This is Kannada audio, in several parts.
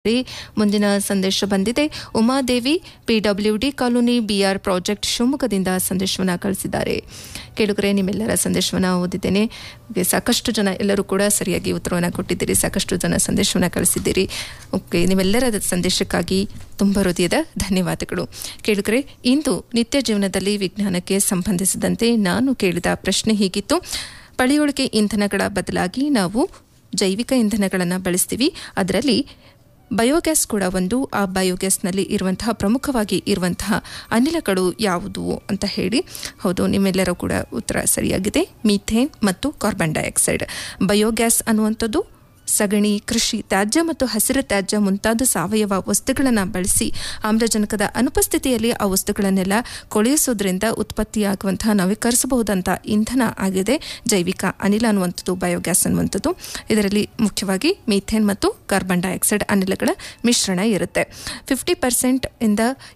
ಮುಂದಿನ ಸಂದೇಶ ಬಂದಿದೆ Umadevi PWD colony B R project ಶಿವಮೊಗ್ಗದಿಂದ ಸಂದೇಶವನ್ನು ಕಳಿಸಿದ್ದಾರೆ ಕೇಳುಗರೆ ನಿಮ್ಮೆಲ್ಲರ ಸಂದೇಶವನ್ನು ಓದಿದ್ದೇನೆ ಹಾಗೆ ಸಾಕಷ್ಟು ಜನ ಎಲ್ಲರೂ ಕೂಡ ಸರಿಯಾಗಿ ಉತ್ತರವನ್ನು ಕೊಟ್ಟಿದ್ದೀರಿ ಸಾಕಷ್ಟು ಜನ ಸಂದೇಶವನ್ನು ಕಳಿಸಿದ್ದೀರಿ ಓಕೆ ನಿಮ್ಮೆಲ್ಲರ ಸಂದೇಶಕ್ಕಾಗಿ ತುಂಬ ಹೃದಯದ ಧನ್ಯವಾದಗಳು ಕೇಳುಗರೆ ಇಂದು ನಿತ್ಯ ಜೀವನದಲ್ಲಿ ವಿಜ್ಞಾನಕ್ಕೆ ಸಂಬಂಧಿಸಿದಂತೆ ನಾನು ಕೇಳಿದ ಪ್ರಶ್ನೆ ಹೀಗಿತ್ತು ಪಳೆಯುಳಿಕೆ ಇಂಧನಗಳ ಬದಲಾಗಿ ನಾವು ಜೈವಿಕ ಇಂಧನಗಳನ್ನು ಬಳಸ್ತೀವಿ ಅದರಲ್ಲಿ ಬಯೋಗ್ಯಾಸ್ ಕೂಡ ಒಂದು ಆ ಬಯೋಗ್ಯಾಸ್ನಲ್ಲಿ ಇರುವಂತಹ ಪ್ರಮುಖವಾಗಿ ಇರುವಂತಹ ಅನಿಲಗಳು ಯಾವುದು ಅಂತ ಹೇಳಿ ಹೌದು ನಿಮ್ಮೆಲ್ಲರೂ ಕೂಡ ಉತ್ತರ ಸರಿಯಾಗಿದೆ ಮೀಥೇನ್ ಮತ್ತು ಕಾರ್ಬನ್ ಡೈಆಕ್ಸೈಡ್ ಬಯೋಗ್ಯಾಸ್ ಅನ್ನುವಂಥದ್ದು ಸಗಣಿ ಕೃಷಿ ತ್ಯಾಜ್ಯ ಮತ್ತು ಹಸಿರು ತ್ಯಾಜ್ಯ ಮುಂತಾದ ಸಾವಯವ ವಸ್ತುಗಳನ್ನು ಬಳಸಿ ಆಮ್ಲಜನಕದ ಅನುಪಸ್ಥಿತಿಯಲ್ಲಿ ಆ ವಸ್ತುಗಳನ್ನೆಲ್ಲ ಕೊಳೆಯಿಸೋದ್ರಿಂದ ಉತ್ಪತ್ತಿಯಾಗುವಂತಹ ನವೀಕರಿಸಬಹುದಂಥ ಇಂಧನ ಆಗಿದೆ ಜೈವಿಕ ಅನಿಲ ಅನ್ನುವಂಥದ್ದು ಬಯೋಗ್ಯಾಸ್ ಅನ್ನುವಂಥದ್ದು ಇದರಲ್ಲಿ ಮುಖ್ಯವಾಗಿ ಮೀಥೇನ್ ಮತ್ತು ಕಾರ್ಬನ್ ಡೈಆಕ್ಸೈಡ್ ಅನಿಲಗಳ ಮಿಶ್ರಣ ಇರುತ್ತೆ ಫಿಫ್ಟಿ ಪರ್ಸೆಂಟ್ ಇಂದ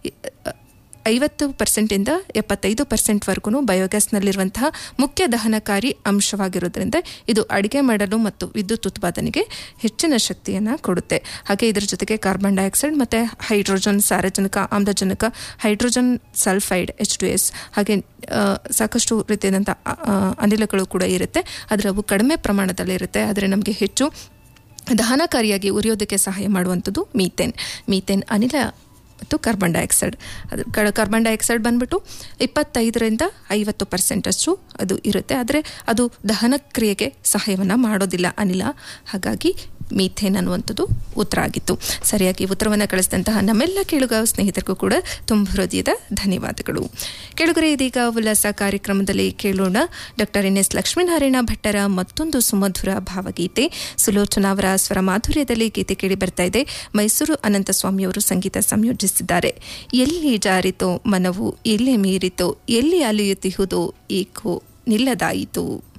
ಐವತ್ತು ಪರ್ಸೆಂಟಿಂದ ಎಪ್ಪತ್ತೈದು ಪರ್ಸೆಂಟ್ವರೆಗೂ ಬಯೋಗ್ಯಾಸ್ನಲ್ಲಿರುವಂತಹ ಮುಖ್ಯ ದಹನಕಾರಿ ಅಂಶವಾಗಿರೋದ್ರಿಂದ ಇದು ಅಡಿಗೆ ಮಾಡಲು ಮತ್ತು ವಿದ್ಯುತ್ ಉತ್ಪಾದನೆಗೆ ಹೆಚ್ಚಿನ ಶಕ್ತಿಯನ್ನು ಕೊಡುತ್ತೆ ಹಾಗೆ ಇದರ ಜೊತೆಗೆ ಕಾರ್ಬನ್ ಡೈಆಕ್ಸೈಡ್ ಮತ್ತು ಹೈಡ್ರೋಜನ್ ಸಾರಜನಕ ಆಮ್ಲಜನಕ hydrogen sulphide H two S ಹಾಗೆ ಸಾಕಷ್ಟು ರೀತಿಯಾದಂಥ ಅನಿಲಗಳು ಕೂಡ ಇರುತ್ತೆ ಆದರೆ ಅವು ಕಡಿಮೆ ಪ್ರಮಾಣದಲ್ಲಿರುತ್ತೆ ಆದರೆ ನಮಗೆ ಹೆಚ್ಚು ದಹನಕಾರಿಯಾಗಿ ಉರಿಯೋದಕ್ಕೆ ಸಹಾಯ ಮಾಡುವಂಥದ್ದು ಮೀಥೇನ್ ಮೀಥೇನ್ ಅನಿಲ ಮತ್ತು ಕಾರ್ಬನ್ ಡೈಆಕ್ಸೈಡ್ ಅದು ಕಾರ್ಬನ್ ಡೈಆಕ್ಸೈಡ್ ಬಂದ್ಬಿಟ್ಟು ಇಪ್ಪತ್ತೈದರಿಂದ ಐವತ್ತು ಪರ್ಸೆಂಟಷ್ಟು ಅದು ಇರುತ್ತೆ ಆದರೆ ಅದು ದಹನ ಕ್ರಿಯೆಗೆ ಸಹಾಯವನ್ನು ಮಾಡೋದಿಲ್ಲ ಅನಿಲ ಹಾಗಾಗಿ ಮೀಥೇನ್ ಅನ್ನುವಂಥದ್ದು ಉತ್ತರ ಆಗಿತ್ತು ಸರಿಯಾಗಿ ಉತ್ತರವನ್ನು ಕಳಿಸಿದಂತಹ ನಮ್ಮೆಲ್ಲ ಕೇಳುಗ ಸ್ನೇಹಿತರಿಗೂ ಕೂಡ ತುಂಬ ಹೃದಯದ ಧನ್ಯವಾದಗಳು ಕೇಳುಗರೆ ಇದೀಗ ಉಲ್ಲಾಸ ಕಾರ್ಯಕ್ರಮದಲ್ಲಿ ಕೇಳೋಣ ಡಾಕ್ಟರ್ ಎನ್ ಎಸ್ ಲಕ್ಷ್ಮೀನಾರಾಯಣ ಭಟ್ಟರ ಮತ್ತೊಂದು ಸುಮಧುರ ಭಾವಗೀತೆ ಸುಲೋಚನಾ ಅವರ ಸ್ವರ ಮಾಧುರ್ಯದಲ್ಲಿ ಗೀತೆ ಕೇಳಿ ಬರ್ತಾ ಇದೆ ಮೈಸೂರು ಅನಂತಸ್ವಾಮಿಯವರು ಸಂಗೀತ ಸಂಯೋಜಿಸಿದ್ದಾರೆ ಎಲ್ಲಿ ಜಾರಿತೋ ಮನವು ಎಲ್ಲಿ ಮೀರಿತೋ ಎಲ್ಲಿ ಅಲಿಯುತ್ತಿಹುದೋ ಏಕೋ ನಿಲ್ಲದಾಯಿತು